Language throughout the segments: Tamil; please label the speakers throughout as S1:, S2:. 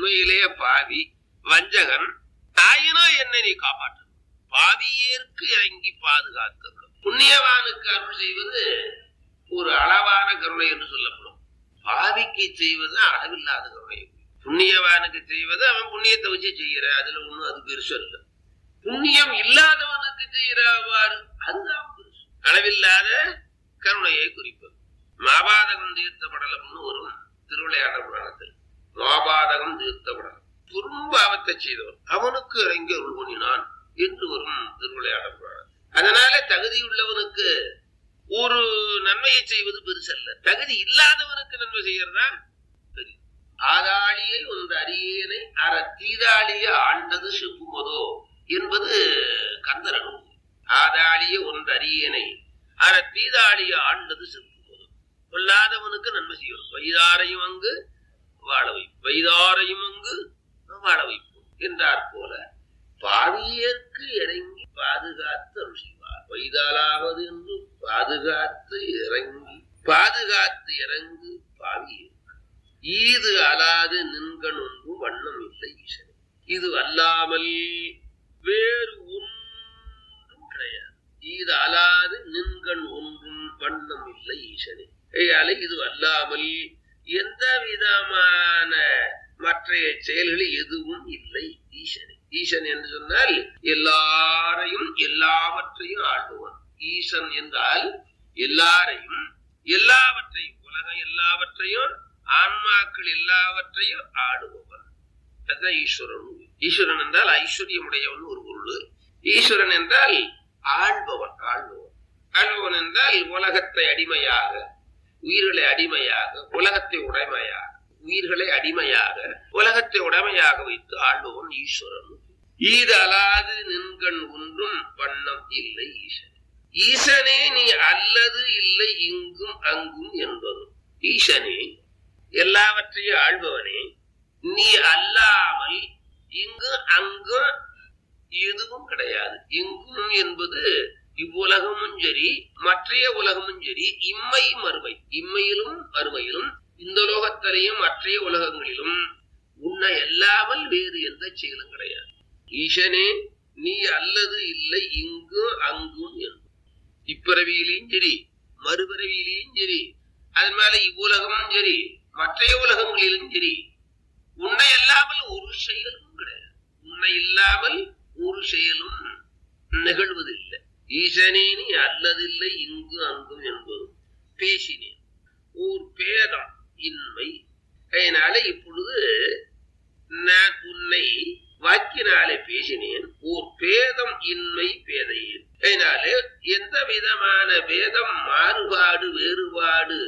S1: உண்மையிலே பாவி வஞ்சகன் ஆயினோ என்னை நீ காப்பாற்று பாவியேற்கு இறங்கி பாதுகாத்தருளும் புண்ணியவானுக்கு அருள் செய்வது ஒரு அளவான கருணை என்று சொல்லப்படும் பாவிக்கு செய்வது அளவில்லாத கருணை புண்ணியவானுக்கு செய்வது அவன் புண்ணியத்தை வச்சு செய்யற அதுல ஒண்ணும் அது பெருசு அல்ல புண்ணியம் இல்லாதவனுக்கு செய்யறவாறு அதுதான் பெருசு அளவில்லாத கருணையை குறிப்பது மாபாதகம் தீர்த்த படலம்னு வரும் திருவிளையாட புராணத்தில் மாபாதகம் தீர்த்த படலம் துரும்பாவத்தை செய்தவன் அவனுக்கு இறங்கி அருள் பண்ணினான் என்று வரும் திருவிளையாட புராணம் அதனால தகுதியுள்ளவனுக்கு ஒரு நன்மையை செய்வது பெருசல்ல தகுதி இல்லாதவனுக்கு நன்மை செய்யறதா பெரிய ஆதாளியை ஒன்று அரியேனை அற தீதாளிய ஆண்டது செப்புமதோ என்பது கந்தரன் ஆதாளிய ஒன்று அரியேனை அற தீதாளிய ஆண்டது செப்புமதோ கொல்லாதவனுக்கு நன்மை செய்யும் வைதாரையும் அங்கு வாழ வைப்போம் வைதாரையும் அங்கு வாழ வைப்போம் என்றார் போல பாவியர்க்கு இறங்கி பாதுகாத்து அருள் செய்வார் வைதாலாவது என்று பாதுகாத்து இறங்கி பாதுகாத்து இறங்கு பாவியர் ஈது அலாது நின்கண் ஒன்றும் வண்ணம் இல்லை ஈசன் இது அல்லாமல் வேறு ஒன்றும் கிடையாது இது அலாது நின்கண் ஒன்றும் வண்ணம் இல்லை ஈசனே ஐயால இது அல்லாமல் எந்த விதமான மற்ற செயல்கள் எதுவும் இல்லை ஈசனே ஈசன் என்று சொன்னால் எல்லாரையும் எல்லாவற்றையும் ஆளுவன் ஈசன் என்றால் எல்லாரையும் எல்லாவற்றையும் உலகம் எல்லாவற்றையும் ஆன்மாக்கள் எல்லாவற்றையும் ஆடுபவன் அதுதான் ஈஸ்வரன் ஈஸ்வரன் என்றால் ஐஸ்வர்யமுடையவன் ஒரு பொருள் ஈஸ்வரன் என்றால் ஆள்பவன் ஆள்பவன் ஆள்பவன் என்றால் உலகத்தை அடிமையாக உயிர்களை அடிமையாக உலகத்தை உடைமையாக உயிர்களை அடிமையாக உலகத்தை உடைமையாக வைத்து ஆள்பவன் ஈஸ்வரன் ஈது அலாது நின்கண் ஒன்றும் வண்ணம் இல்லை ஈசன் ஈசனே நீ அல்லது இல்லை இங்கும் அங்கும் என்பதும் ஈசனே எல்லாவற்றையும் ஆள்பவனே நீ அல்லாமல் இங்கு அங்கும் எதுவும் கிடையாது இங்கும் என்பது இவ்வுலகமும் சரி மற்றைய உலகமும் சரி இம்மை மறுமை இம்மையிலும் மறுமையிலும் இந்த லோகத்திலையும் மற்றைய உலகங்களிலும் உன்னை அல்லாமல் வேறு எந்த செயலும் கிடையாது ஈசனே நீ அல்லது இல்லை இங்கும் அங்கும் என்பது இப்பிறவியிலையும் சரி மறுபிறவியிலையும் சரி அது மேல இவ்வுலகமும் சரி மற்றைய உலகங்களிலும் சரி உன்னை இல்லாமல் ஒரு செயலும் கிடையாது உன்னை இல்லாமல் ஒரு செயலும் நிகழ்வதில்லை ஈசனே நீ அல்லதில்லை இங்கு அங்கும் என்பதும் பேசினேன் ஓர் பேதம் இன்மை அதனால இப்பொழுது நான் உன்னை வாக்கினாலே பேசினேன் ஓர் பேதம் இன்மை பேதையேன் அதனாலே எந்த விதமான பேதம் மாறுபாடு வேறுபாடு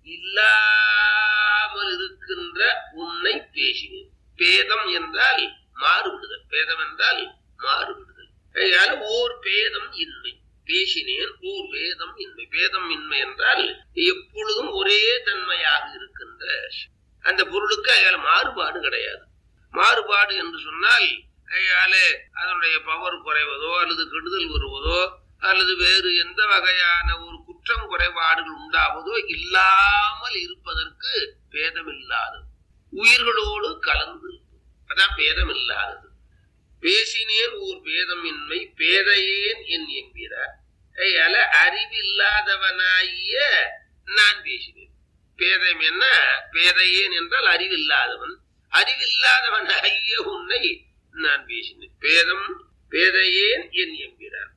S1: இல்லாமல் இருக்கின்ற உன்னை பேசினேன் பேதம் என்றால் மாறுபடுதல் பேதம் என்றால் மாறுபடுதல் அதனால ஓர் பேதம் இன்மை பேசினேன் ஓர் வேதம் இன்மை பேதம் இன்மை என்றால் எப்பொழுதும் ஒரே தன்மையாக இருக்கின்ற அந்த பொருளுக்கு அயால மாறுபாடு கிடையாது மாறுபாடு என்று சொன்னால் அயால அதனுடைய பவர் குறைவதோ அல்லது கெடுதல் வருவதோ அல்லது வேறு எந்த வகையான ஒரு குற்றம் குறைபாடுகள் உண்டாவதோ இல்லாமல் இருப்பதற்கு பேதம் இல்லாதது உயிர்களோடு கலந்து அதான் பேதம் இல்லாதது பேசினேன் ஓர் பேதமின்மை பேதையேன் என் என்கிறார் அயால அறிவில்லாதவனாகிய நான் பேசினேன் பேதம் என்ன பேதையேன் என்றால் அறிவில்லாதவன் அறிவில்லாதவனாகிய உன்னை நான் பேசினேன் பேதம் பேதையேன் என் என்கிறார்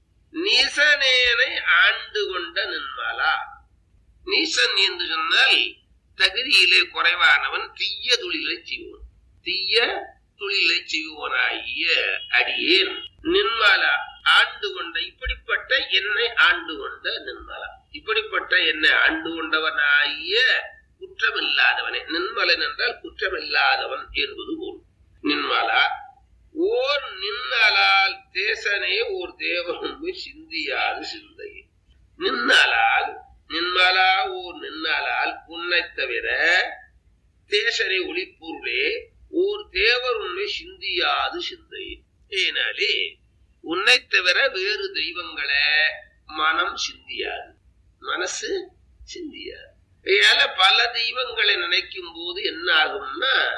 S1: நீசனேனை ஆண்டு கொண்ட நின்மாலா நீசன் என்று சொன்னால் தகுதியிலே குறைவானவன் தீய தொழிலை செய்வோன் தீய தொழிலை செய்வோனாகிய அடியேன் நின்மாலா ஆண்டு கொண்ட இப்படிப்பட்ட என்னை ஆண்டு கொண்ட நின்மலா இப்படிப்பட்ட என்னை ஆண்டு கொண்டவனாகிய குற்றமில்லாதவனே நின்மலன் என்றால் குற்றமில்லாதவன் என்பது போல் நின்மலா ஓர் நின்னலால் தேசனே ஓர் தேவனும்பு சிந்தியாது சிந்தை நின்னலால் நின்மலா ஓர் நின்னலால் உன்னை தவிர தேசனை ஒளிப்பொருளே ஓர் தேவர் உண்மை சிந்தியாது சிந்தை ஏனாலே உன்னை தவிர வேறு தெய்வங்களை மனம் சிந்தியாது மனசு சிந்தியாது ஏல பல தெய்வங்களை நினைக்கும் போது என்ன ஆகும்னா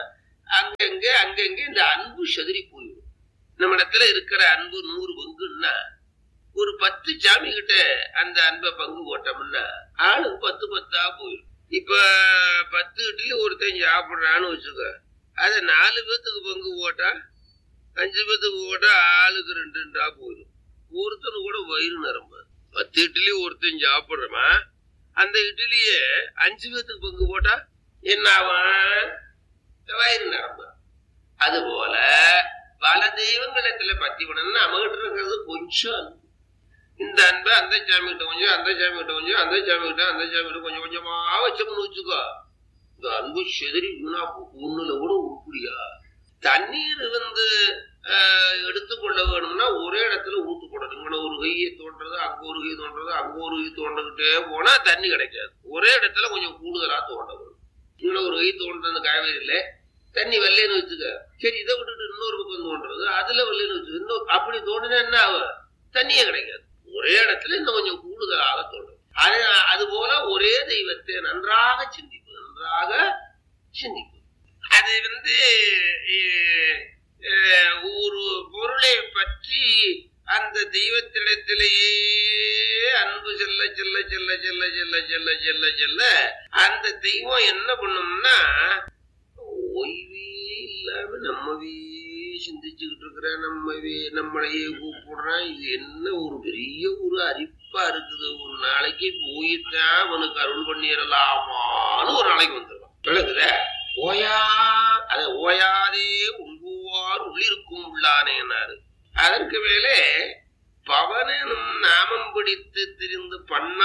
S1: அங்கங்க அங்கங்க இந்த அன்பு செதறி போயிடும் நம்ம இடத்துல இருக்கிற அன்பு நூறு பங்குன்னா ஒரு பத்து சாமி கிட்ட அந்த அன்பை பங்கு போட்டோம்னா ஆளுக்கு பத்து பத்தா போயிடும் இப்ப பத்து இட்லி ஒருத்தன் சாப்பிடுறான்னு வச்சுக்க அதை நாலு பேத்துக்கு பங்கு போட்டா அஞ்சு பேத்துக்கு போட்டா ஆளுக்கு ரெண்டு ரெண்டா போயிடும் ஒருத்தனு கூட வயிறு நிரம்ப பத்து இட்லி ஒருத்தன் சாப்பிடுறமா அந்த இட்லியே அஞ்சு பேத்துக்கு பங்கு போட்டா என்ன ஆகும் வயிறு நிரம்ப அது போல பல தெய்வங்களிடத்துல பத்தி பண்ணணும்னா நம்மகிட்ட இருக்கிறது கொஞ்சம் அன்பு. இந்த அன்பை அந்த சாமி கிட்ட கொஞ்சம் அந்த சாமி கிட்ட கொஞ்சம் அந்த சாமி கிட்ட அந்த சாமி கிட்ட கொஞ்சம் கொஞ்சமா வச்சோம்னு வச்சுக்கோ இந்த அன்பு செதறி வீணா ஒண்ணுல கூட உருப்படியா தண்ணீர் வந்து ஆஹ், எடுத்துக்கொள்ள வேணும்னா ஒரே இடத்துல ஊத்து போடணும் இங்க ஒரு கையை தோன்றது அங்க ஒரு கை தோன்றது அங்க ஒரு கை தோண்டிக்கிட்டே போனா தண்ணி கிடைக்காது ஒரே இடத்துல கொஞ்சம் கூடுதலா தோண்ட வேணும் இங்க ஒரு கை தோன்றது காவேரியில தண்ணி வெள்ளைன்னு வச்சுக்க சரி இதை விட்டுட்டு இன்னொரு பக்கம் தோன்றது அதுல வெள்ளைன்னு வச்சுக்க இன்னும் அப்படி தோண்டினா என்ன ஆகும் தண்ணியே கிடைக்காது ஒரே இடத்துல இன்னும் கொஞ்சம் கூடுதலாக தோன்றும் அது அது போல ஒரே தெய்வத்தை நன்றாக சிந்திப்பது நன்றாக சிந்திப்பது அது வந்து அஹ், அஹ், ஒரு பொருளை பற்றி அந்த தெய்வத்திடத்திலேயே அன்பு செல்ல செல்ல செல்ல செல்ல செல்ல செல்ல செல்ல செல்ல அந்த தெய்வம் என்ன பண்ணும்னா ஓய்வே இல்லாம நம்மவே சிந்திச்சுக்கிட்டு இருக்கிற நம்மவே நம்மளையே கூப்பிடுறான் இது என்ன ஒரு பெரிய ஒரு அரிப்பா இருக்குது ஒரு நாளைக்கு போயித்தான் அவனுக்கு அருள் பண்ணிடலாமான்னு ஒரு நாளைக்கு வந்துடுவான் விளக்குத ஓயா அத ஓயாதே உள்குவார் உள்ளிருக்கும் உள்ளானேனாரு அதற்கு மேலே பவனும் நாமம் பிடித்து திரிந்து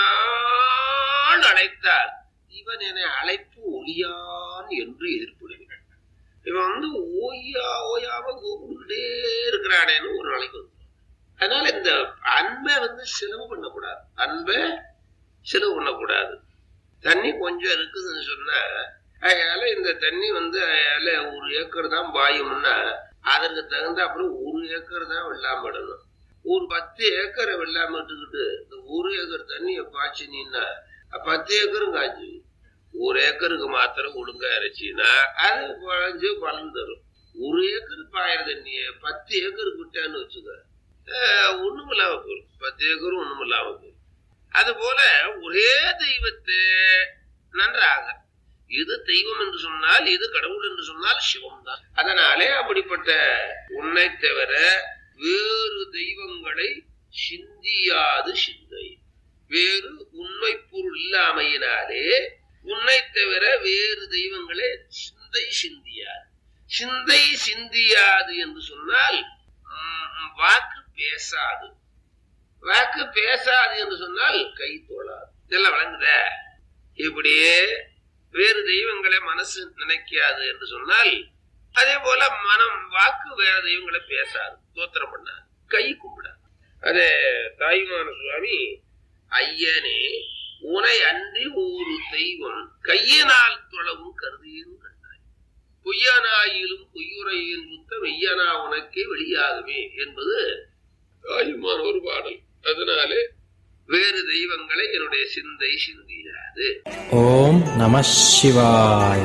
S1: பண்ணால் அழைத்தார் இவன் என்னை அழைப்பு ஒளியான் என்று எதிர்ப்பிடுகிறான் இவன் வந்து ஓயா ஓயாம கூப்பிட்டுக்கிட்டே இருக்கிறானேன்னு ஒரு நாளைக்கு வந்து அதனால இந்த அன்பை வந்து செலவு பண்ணக்கூடாது அன்பை செலவு பண்ணக்கூடாது தண்ணி கொஞ்சம் இருக்குதுன்னு சொன்னா அதனால இந்த தண்ணி வந்து அதனால ஒரு ஏக்கர் தான் பாயும்னா அதற்கு தகுந்த அப்புறம் ஒரு ஏக்கர் தான் வெள்ளாம இடணும் ஒரு பத்து ஏக்கரை வெள்ளாம விட்டுக்கிட்டு இந்த ஒரு ஏக்கர் தண்ணியை பாய்ச்சினீன்னா பத்து ஏக்கரும் காய்ச்சி ஒரு ஏக்கருக்கு மாத்திரம் ஒழுங்கா இறைச்சின்னா அது குழஞ்சு பலன் தரும் ஒரு ஏக்கர் பாயிர தண்ணிய பத்து ஏக்கருக்கு விட்டான்னு வச்சுக்க ஆஹ் ஒண்ணும் இல்லாம போயிடும் பத்து ஏக்கரும் ஒண்ணும் இல்லாம போயிடும் அது போல ஒரே தெய்வத்தை நன்றாக இது தெய்வம் என்று சொன்னால் இது கடவுள் என்று சொன்னால் சிவம் தான் அதனாலே அப்படிப்பட்ட உன்னை தவிர வேறு தெய்வங்களை சிந்தியாது சிந்தை வேறு உண்மை பொருள் இல்லாமையினாலே உன்னை தவிர வேறு தெய்வங்களே சிந்தை சிந்தியாது சிந்தை சிந்தியாது என்று சொன்னால் ம், வாக்கு பேசாது வாக்கு பேசாது என்று சொன்னால் கை தோளாது இதெல்லாம் வழங்குத இப்படியே வேறு தெய்வங்களை மனசு நினைக்காது என்று சொன்னால் அதே போல மனம் வாக்கு வேற தெய்வங்களை பேசாது தோத்திரம் பண்ணாது கை கும்பிடாது அதே தாய்மான சுவாமி ஐயனே உனை அன்றி ஒரு தெய்வம் கையினால் தொழவும் கருதியும் கண்டாய் பொய்யனாயிலும் பொய்யுரையின் புத்த மெய்யனா உனக்கே வெளியாகுமே என்பது தாயுமான ஒரு பாடல் அதனாலே வேறு தெய்வங்களை என்னுடைய சிந்தை சிந்தியாது
S2: Om Namah Shivaya.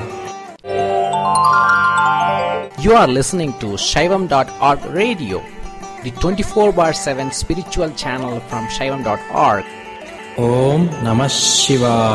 S2: You are listening to Shaivam.org radio, the 24 bar 7 spiritual channel from Shaivam.org. Om Namah Shivaya.